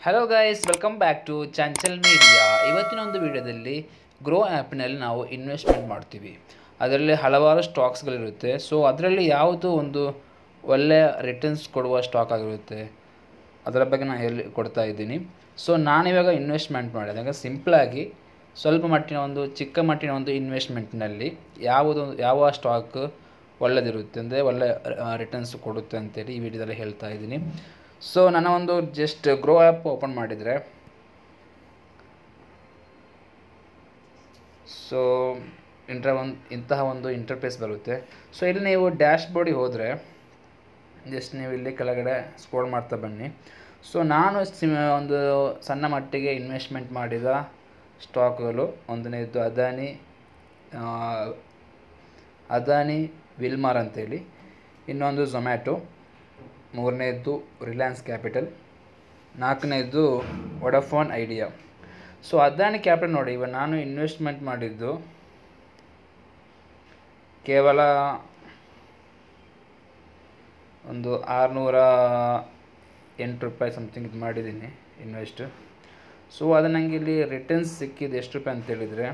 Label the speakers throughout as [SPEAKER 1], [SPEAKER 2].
[SPEAKER 1] hello guys welcome back to Chanchal Media ಇವತ್ತಿನ ಒಂದು ವಿಡಿಯೋದಲ್ಲಿ ಗ್ರೋ ಆ್ಯಪ್ನಲ್ಲಿ ನಾವು ಇನ್ವೆಸ್ಟ್ಮೆಂಟ್ ಮಾಡ್ತೀವಿ ಅದರಲ್ಲಿ ಹಲವಾರು ಸ್ಟಾಕ್ಸ್ಗಳಿರುತ್ತೆ ಸೊ ಅದರಲ್ಲಿ ಯಾವುದು ಒಂದು ಒಳ್ಳೆಯ ರಿಟರ್ನ್ಸ್ ಕೊಡುವ ಸ್ಟಾಕ್ ಆಗಿರುತ್ತೆ ಅದರ ಬಗ್ಗೆ ನಾನು ಹೇಳಿ ಕೊಡ್ತಾ ಇದ್ದೀನಿ ಸೊ ನಾನಿವಾಗ ಇನ್ವೆಸ್ಟ್ಮೆಂಟ್ ಮಾಡಿದೆ ಅಂದರೆ ಸಿಂಪಲಾಗಿ ಸ್ವಲ್ಪ ಮಟ್ಟಿನ ಒಂದು ಚಿಕ್ಕ ಮಟ್ಟಿನ ಒಂದು ಇನ್ವೆಸ್ಟ್ಮೆಂಟ್ನಲ್ಲಿ ಯಾವುದು ಯಾವ ಸ್ಟಾಕ್ ಒಳ್ಳೆದಿರುತ್ತೆ ಅಂದರೆ ಒಳ್ಳೆ ರಿಟರ್ನ್ಸ್ ಕೊಡುತ್ತೆ ಅಂತೇಳಿ ಈ ವಿಡಿಯೋದಲ್ಲಿ ಹೇಳ್ತಾ ಇದ್ದೀನಿ ಸೊ ನನ್ನ ಒಂದು ಜಸ್ಟ್ ಗ್ರೋ ಆ್ಯಪ್ ಓಪನ್ ಮಾಡಿದರೆ ಸೊ ಇಂಟ್ರ ಒಂದು ಇಂತಹ ಒಂದು ಇಂಟರ್ಫೇಸ್ ಬರುತ್ತೆ ಸೊ ಇಲ್ಲಿ ನೀವು ಡ್ಯಾಶ್ ಬೋರ್ಡಿಗೆ ಹೋದರೆ ಜಸ್ಟ್ ನೀವು ಇಲ್ಲಿ ಕೆಳಗಡೆ ಸ್ಕ್ರೋಲ್ ಮಾಡ್ತಾ ಬನ್ನಿ ಸೊ ನಾನು ಸಿಮ್ ಒಂದು ಸಣ್ಣ ಮಟ್ಟಿಗೆ ಇನ್ವೆಸ್ಟ್ಮೆಂಟ್ ಮಾಡಿದ ಸ್ಟಾಕ್ಗಳು ಒಂದನೇದು ಅದಾನಿ ಆ, ಅದಾನಿ ವಿಲ್ಮಾರ್ ಅಂತೇಳಿ ಇನ್ನೊಂದು ಝೊಮ್ಯಾಟೊ ಮೂರನೇದ್ದು ರಿಲಯನ್ಸ್ ಕ್ಯಾಪಿಟಲ್ ನಾಲ್ಕನೇದು Vodafone Idea so Adani Capital ನೋಡಿ ಇವಾಗ ನಾನು ಇನ್ವೆಸ್ಟ್ಮೆಂಟ್ ಮಾಡಿದ್ದು ಕೇವಲ ಒಂದು ಆರುನೂರ ಎಂಟು ರೂಪಾಯಿ ಸಮಥಿಂಗ್ ಇದು ಮಾಡಿದ್ದೀನಿ ಇನ್ವೆಸ್ಟ್ ಸೊ ಅದು ನನಗೆ ಇಲ್ಲಿ ರಿಟರ್ನ್ಸ್ ಸಿಕ್ಕಿದ್ದು ಎಷ್ಟು ರೂಪಾಯಿ ಅಂತ ಹೇಳಿದರೆ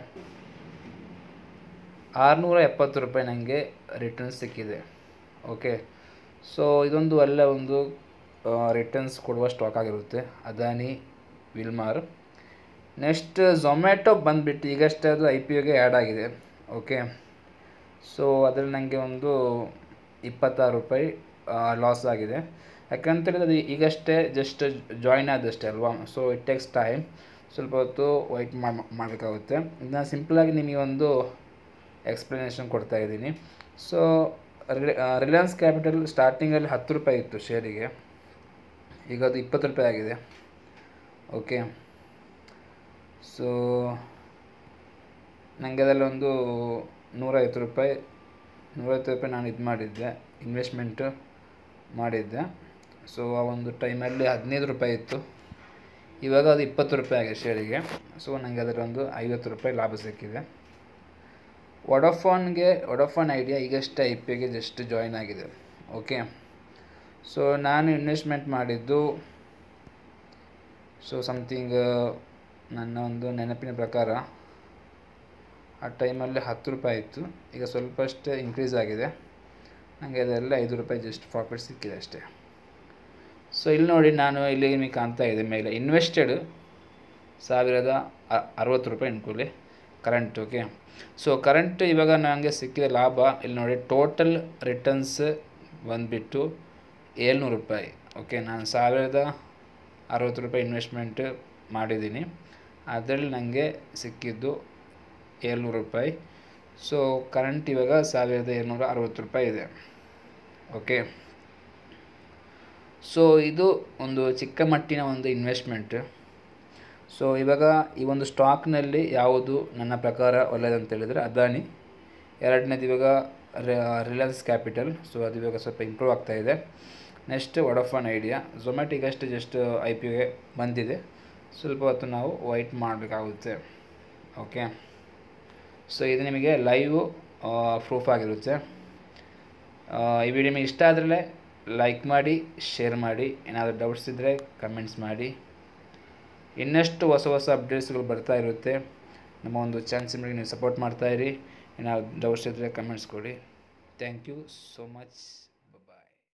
[SPEAKER 1] ಆರುನೂರ ಎಪ್ಪತ್ತು ರೂಪಾಯಿ ನನಗೆ ರಿಟರ್ನ್ಸ್ ಸಿಕ್ಕಿದೆ ಓಕೆ ಸೊ ಇದೊಂದು ಒಳ್ಳೆ ಒಂದು ರಿಟರ್ನ್ಸ್ ಕೊಡುವ ಸ್ಟಾಕ್ ಆಗಿರುತ್ತೆ ಅದಾನಿ ವಿಲ್ಮಾರ್ ನೆಕ್ಸ್ಟ್ ಝೊಮ್ಯಾಟೊ ಬಂದುಬಿಟ್ಟು ಈಗಷ್ಟೇ ಅದು ಐ ಪಿ ಒಗೆ ಆ್ಯಡ್ ಆಗಿದೆ ಓಕೆ ಸೊ ಅದರಲ್ಲಿ ನನಗೆ ಒಂದು ಇಪ್ಪತ್ತಾರು ರೂಪಾಯಿ ಲಾಸ್ ಆಗಿದೆ ಯಾಕಂತೇಳಿದ್ರೆ ಅದು ಈಗಷ್ಟೇ ಜಸ್ಟ್ ಜಾಯಿನ್ ಆದಷ್ಟೇ ಅಲ್ವಾ ಸೊ ಇಟ್ ಟೇಕ್ಸ್ ಟೈಮ್ ಸ್ವಲ್ಪ ಹೊತ್ತು ವೈಟ್ ಮಾಡಬೇಕಾಗುತ್ತೆ ಇದನ್ನ ಸಿಂಪಲಾಗಿ ನಿಮಗೆ ಒಂದು ಎಕ್ಸ್ಪ್ಲನೇಷನ್ ಕೊಡ್ತಾ ಇದ್ದೀನಿ ಸೊ ರಿಲಯನ್ಸ್ ಕ್ಯಾಪಿಟಲ್ ಸ್ಟಾರ್ಟಿಂಗಲ್ಲಿ ಹತ್ತು ರೂಪಾಯಿ ಇತ್ತು ಶೇರಿಗೆ ಈಗ ಅದು ಇಪ್ಪತ್ತು ರೂಪಾಯಿ ಆಗಿದೆ ಓಕೆ ಸೊ ನನಗೆ ಅದರಲ್ಲಿ ಒಂದು ನೂರೈವತ್ತು ರೂಪಾಯಿ ನೂರೈವತ್ತು ರೂಪಾಯಿ ನಾನು ಇದು ಮಾಡಿದ್ದೆ ಇನ್ವೆಸ್ಟ್ಮೆಂಟು ಮಾಡಿದ್ದೆ ಸೊ ಆ ಒಂದು ಟೈಮಲ್ಲಿ ಹದಿನೈದು ರೂಪಾಯಿ ಇತ್ತು ಇವಾಗ ಅದು ಇಪ್ಪತ್ತು ರೂಪಾಯಿ ಆಗಿದೆ ಶೇರಿಗೆ ಸೊ ನನಗೆ ಅದರಲ್ಲಿ ಒಂದು ಐವತ್ತು ರೂಪಾಯಿ ಲಾಭ ಸಿಕ್ಕಿದೆ ವೊಡಫೋನ್ಗೆ ವೊಡಫೋನ್ ಐಡಿಯಾ ಈಗಷ್ಟೇ ಐ ಪಿ ಗೆ ಜಸ್ಟ್ ಜಾಯಿನ್ ಆಗಿದೆ ಓಕೆ ಸೊ ನಾನು ಇನ್ವೆಸ್ಟ್ಮೆಂಟ್ ಮಾಡಿದ್ದು ಸೊ ಸಮಥಿಂಗ್ ನನ್ನ ಒಂದು ನೆನಪಿನ ಪ್ರಕಾರ ಆ ಟೈಮಲ್ಲಿ ಹತ್ತು ರೂಪಾಯಿ ಇತ್ತು ಈಗ ಸ್ವಲ್ಪಷ್ಟೇ ಇನ್ಕ್ರೀಸ್ ಆಗಿದೆ ನನಗೆ ಅದರಲ್ಲಿ ಐದು ರೂಪಾಯಿ ಜಸ್ಟ್ ಪ್ರಾಫಿಟ್ ಸಿಕ್ಕಿದೆ ಅಷ್ಟೇ ಸೊ ಇಲ್ಲಿ ನೋಡಿ ನಾನು ಇಲ್ಲಿ ನಿಮಗೆ ಕಾಣ್ತಾ ಇದೆ ಮೇಲೆ ಇನ್ವೆಸ್ಟೆಡ್ ಸಾವಿರದ ಅ- ಅರವತ್ತು ರೂಪಾಯಿ ಅನ್ಕೊಳ್ಳಿ ಕರೆಂಟ್ ಓಕೆ ಸೊ ಕರೆಂಟ್ ಇವಾಗ ನನಗೆ ಸಿಕ್ಕಿದ ಲಾಭ ಇಲ್ಲಿ ನೋಡಿ ಟೋಟಲ್ ರಿಟರ್ನ್ಸ್ ಬಂದುಬಿಟ್ಟು ಏಳ್ನೂರು ರೂಪಾಯಿ ಓಕೆ ನಾನು ಸಾವಿರದ ಅರವತ್ತು ರೂಪಾಯಿ ಇನ್ವೆಸ್ಟ್ಮೆಂಟ್ ಮಾಡಿದ್ದೀನಿ ಅದರಲ್ಲಿ ನನಗೆ ಸಿಕ್ಕಿದ್ದು ಏಳ್ನೂರು ರೂಪಾಯಿ ಸೊ ಕರೆಂಟ್ ಇವಾಗ ಸಾವಿರದ ಏಳ್ನೂರ ಅರವತ್ತು ರೂಪಾಯಿ ಇದೆ ಓಕೆ ಸೊ ಇದು ಒಂದು ಚಿಕ್ಕ ಮಟ್ಟಿನ ಒಂದು ಇನ್ವೆಸ್ಟ್ಮೆಂಟ್ ಸೊ ಇವಾಗ ಈ ಒಂದು ಸ್ಟಾಕ್ನಲ್ಲಿ ಯಾವುದು ನನ್ನ ಪ್ರಕಾರ ಒಳ್ಳೆಯದಂತ ಹೇಳಿದರೆ ಅದಾನಿ ಎರಡನೇದು ಇವಾಗ ರಿಲಯನ್ಸ್ ಕ್ಯಾಪಿಟಲ್ ಸೊ ಅದು ಇವಾಗ ಸ್ವಲ್ಪ ಇಂಪ್ರೂವ್ ಆಗ್ತಾ ಇದೆ ನೆಕ್ಸ್ಟ್ ವೊಡಫೋನ್ ಐಡಿಯಾ ಝೊಮ್ಯಾಟೊಗಷ್ಟೇ ಜಸ್ಟ್ ಐ ಪಿ ಗೆ ಬಂದಿದೆ ಸ್ವಲ್ಪ ಹೊತ್ತು ನಾವು ವೈಟ್ ಮಾಡಬೇಕಾಗುತ್ತೆ ಓಕೆ ಸೊ ಇದು ನಿಮಗೆ ಲೈವ್ ಪ್ರೂಫ್ ಆಗಿರುತ್ತೆ ಆ, ಈ ವಿಡಿಯೋ ನಿಮಗೆ ಇಷ್ಟ ಆದರೆ ಲೈಕ್ ಮಾಡಿ ಶೇರ್ ಮಾಡಿ ಏನಾದರೂ ಡೌಟ್ಸ್ ಇದ್ದರೆ ಕಮೆಂಟ್ಸ್ ಮಾಡಿ ಇನ್ನಷ್ಟು ಹೊಸ ಹೊಸ ಅಪ್ಡೇಟ್ಸ್ಗಳು ಬರ್ತಾ ಇರುತ್ತೆ ನಮ್ಮ ಒಂದು ಚಾನ್ಸ್ ನೀವು ಸಪೋರ್ಟ್ ಮಾಡ್ತಾಯಿರಿ ಏನಾದ್ರು ಡೌಟ್ಸ್ ಇದ್ದರೆ ಕಮೆಂಟ್ಸ್ ಕೊಡಿ ಥ್ಯಾಂಕ್ ಯು ಸೋ ಮಚ್